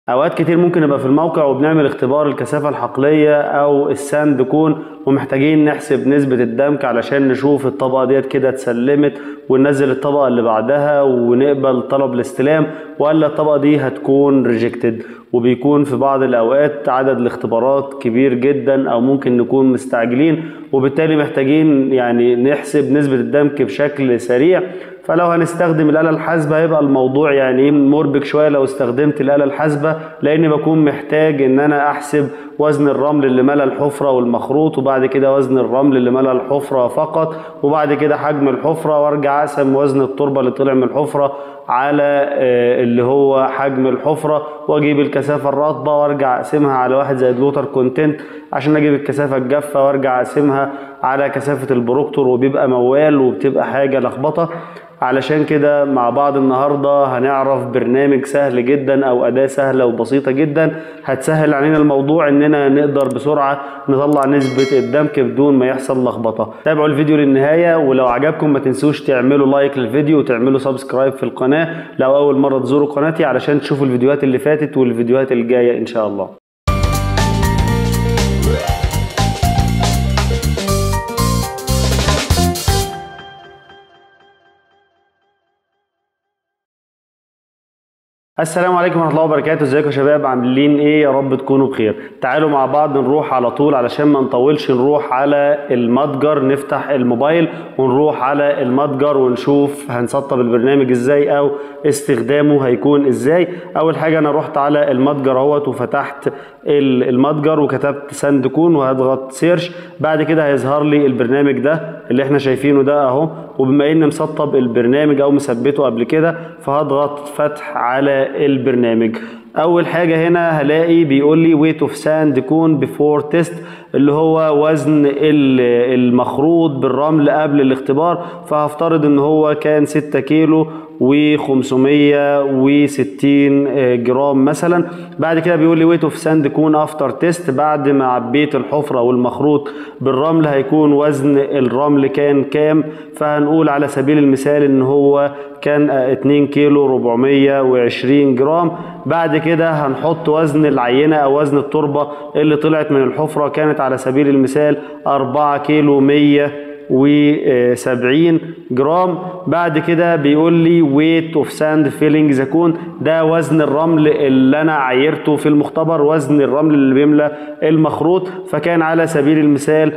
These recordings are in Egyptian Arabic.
اوقات كتير ممكن نبقى في الموقع وبنعمل اختبار الكثافه الحقليه او الساند كون ومحتاجين نحسب نسبه الدمك علشان نشوف الطبقه ديت كده اتسلمت وننزل الطبقه اللي بعدها ونقبل طلب الاستلام ولا الطبقه دي هتكون ريجكتد وبيكون في بعض الاوقات عدد الاختبارات كبير جدا او ممكن نكون مستعجلين وبالتالي محتاجين يعني نحسب نسبه الدمك بشكل سريع فلو هنستخدم الآلة الحاسبة هيبقى الموضوع يعني مربك شوية لو استخدمت الآلة الحاسبة لأني بكون محتاج إن أنا أحسب وزن الرمل اللي ملا الحفرة والمخروط وبعد كده وزن الرمل اللي ملا الحفرة فقط وبعد كده حجم الحفرة وارجع أقسم وزن التربة اللي طلع من الحفرة على اللي هو حجم الحفرة واجيب الكثافة الرطبة وارجع اقسمها على واحد زائد لوتر كونتنت عشان اجيب الكثافة الجافة وارجع اقسمها على كثافة البروكتور وبيبقى موال وبتبقى حاجة لخبطة علشان كده مع بعض النهاردة هنعرف برنامج سهل جدا او اداة سهلة وبسيطة جدا هتسهل علينا الموضوع اننا نقدر بسرعة نطلع نسبة الدمك بدون ما يحصل لخبطة تابعوا الفيديو للنهاية ولو عجبكم ما تنسوش تعملوا لايك للفيديو وتعملوا سبسكرايب في القناة لو اول مرة تزوروا قناتي علشان تشوفوا الفيديوهات اللي فاتت والفيديوهات الجاية ان شاء الله السلام عليكم ورحمه الله وبركاته ازيكم يا شباب عاملين ايه يا رب تكونوا بخير تعالوا مع بعض نروح على طول علشان ما نطولش نروح على المتجر نفتح الموبايل ونروح على المتجر ونشوف هنسطب البرنامج ازاي او استخدامه هيكون ازاي اول حاجه انا رحت على المتجر اهوت وفتحت المتجر وكتبت ساند كون وهضغط سيرش بعد كده هيظهر لي البرنامج ده اللي احنا شايفينه ده اهو وبما اني مسطب البرنامج او مثبته قبل كده فهضغط فتح على البرنامج اول حاجه هنا هلاقي بيقول لي ويت اوف ساند كون بيفور تيست اللي هو وزن المخروط بالرمل قبل الاختبار فهفترض ان هو كان 6 كيلو و560 جرام مثلا بعد كده بيقول لي ويت اوف ساند كون افتر تيست بعد ما عبيت الحفره والمخروط بالرمل هيكون وزن الرمل كان كام فهنقول على سبيل المثال ان هو كان 2 كيلو 420 جرام بعد كده هنحط وزن العينه او وزن التربه اللي طلعت من الحفره كانت على سبيل المثال 4 كيلو 100 و70 جرام بعد كده بيقول لي ويت اوف ساند فيلينج زكون ده وزن الرمل اللي انا عايرته في المختبر وزن الرمل اللي بيملى المخروط فكان على سبيل المثال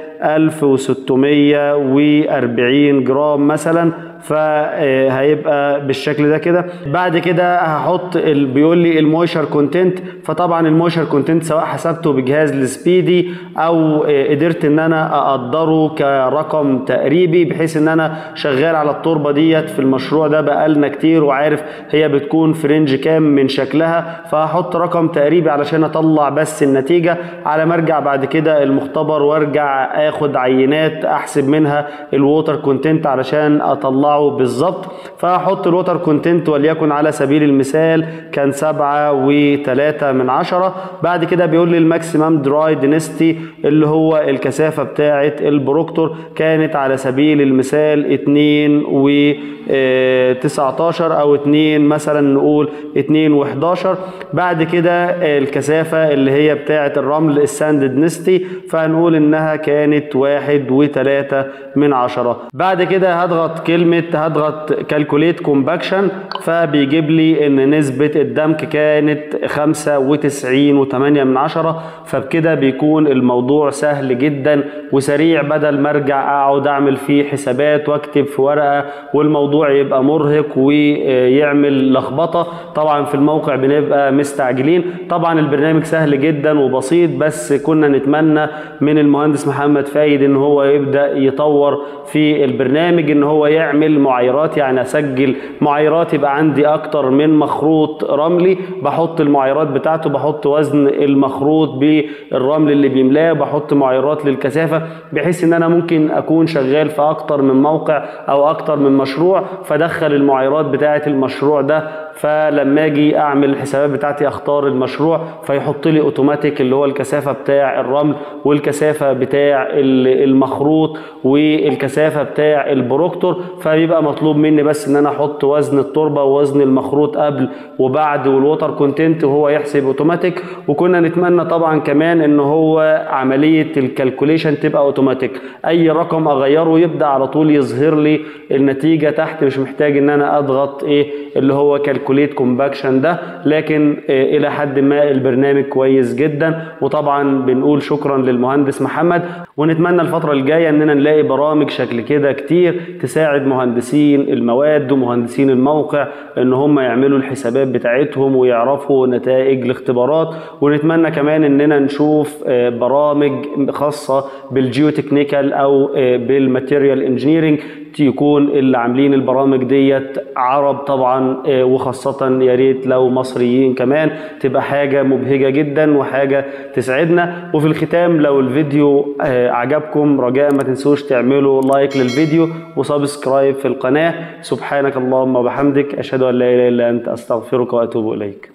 1640 جرام مثلا فهيبقى بالشكل ده كده بعد كده هحط ال... بيقول لي المويشر كونتنت فطبعا المويشر كونتنت سواء حسبته بجهاز السبيدي او قدرت ان انا اقدره كرقم تقريبي بحيث ان انا شغال على التربه ديت في المشروع ده بقالنا كتير وعارف هي بتكون في رينج كام من شكلها فهحط رقم تقريبي علشان اطلع بس النتيجه على ما ارجع بعد كده المختبر وارجع اخد عينات احسب منها الووتر كونتنت علشان اطلع بالظبط فهحط الوتر كونتنت وليكن على سبيل المثال كان سبعة وتلاتة من عشرة بعد كده بيقول لي الماكسيمم دراي دينستي اللي هو الكثافة بتاعة البروكتور كانت على سبيل المثال اتنين و 19 او 2 مثلا نقول 2 و11 بعد كده الكثافة اللي هي بتاعة الرمل الساند دنستي فهنقول انها كانت واحد وتلاتة من عشرة بعد كده هضغط كلمة هضغط كالكوليت كومباكشن فبيجيب لي ان نسبة الدمك كانت خمسة وتسعين وتمانية من عشرة فبكده بيكون الموضوع سهل جدا وسريع بدل ما ارجع اقعد اعمل فيه حسابات واكتب في ورقة والموضوع الموضوع يبقى مرهق ويعمل لخبطه طبعا في الموقع بنبقى مستعجلين طبعا البرنامج سهل جدا وبسيط بس كنا نتمنى من المهندس محمد فايد ان هو يبدا يطور في البرنامج ان هو يعمل معايرات يعني اسجل معايرات يبقى عندي اكتر من مخروط رملي بحط المعايرات بتاعته بحط وزن المخروط بالرمل اللي بيملاه بحط معايرات للكثافه بحيث ان انا ممكن اكون شغال في اكتر من موقع او اكتر من مشروع فدخل المعايرات بتاعه المشروع ده فلما اجي اعمل الحسابات بتاعتي اختار المشروع فيحط لي اوتوماتيك اللي هو الكثافه بتاع الرمل والكثافه بتاع المخروط والكثافه بتاع البروكتور فبيبقى مطلوب مني بس ان انا احط وزن التربه ووزن المخروط قبل وبعد والووتر كونتنت وهو يحسب اوتوماتيك وكنا نتمنى طبعا كمان ان هو عمليه الكالكوليشن تبقى اوتوماتيك اي رقم اغيره يبدا على طول يظهر لي النتيجه تحت مش محتاج ان انا اضغط ايه اللي هو كالكوليت كومباكشن ده لكن إيه الى حد ما البرنامج كويس جدا وطبعا بنقول شكرا للمهندس محمد ونتمنى الفتره الجايه اننا نلاقي برامج شكل كده كتير تساعد مهندسين المواد ومهندسين الموقع ان هم يعملوا الحسابات بتاعتهم ويعرفوا نتائج الاختبارات ونتمنى كمان اننا نشوف برامج خاصه بالجيوتكنيكال او بالماتيريال انجينيرنج يكون اللي عاملين البرامج ديت عرب طبعا وخاصة يا ريت لو مصريين كمان تبقى حاجة مبهجة جدا وحاجة تسعدنا وفي الختام لو الفيديو عجبكم رجاء ما تنسوش تعملوا لايك للفيديو وسبسكرايب في القناة سبحانك اللهم وبحمدك أشهد أن لا إله إلا أنت أستغفرك وأتوب إليك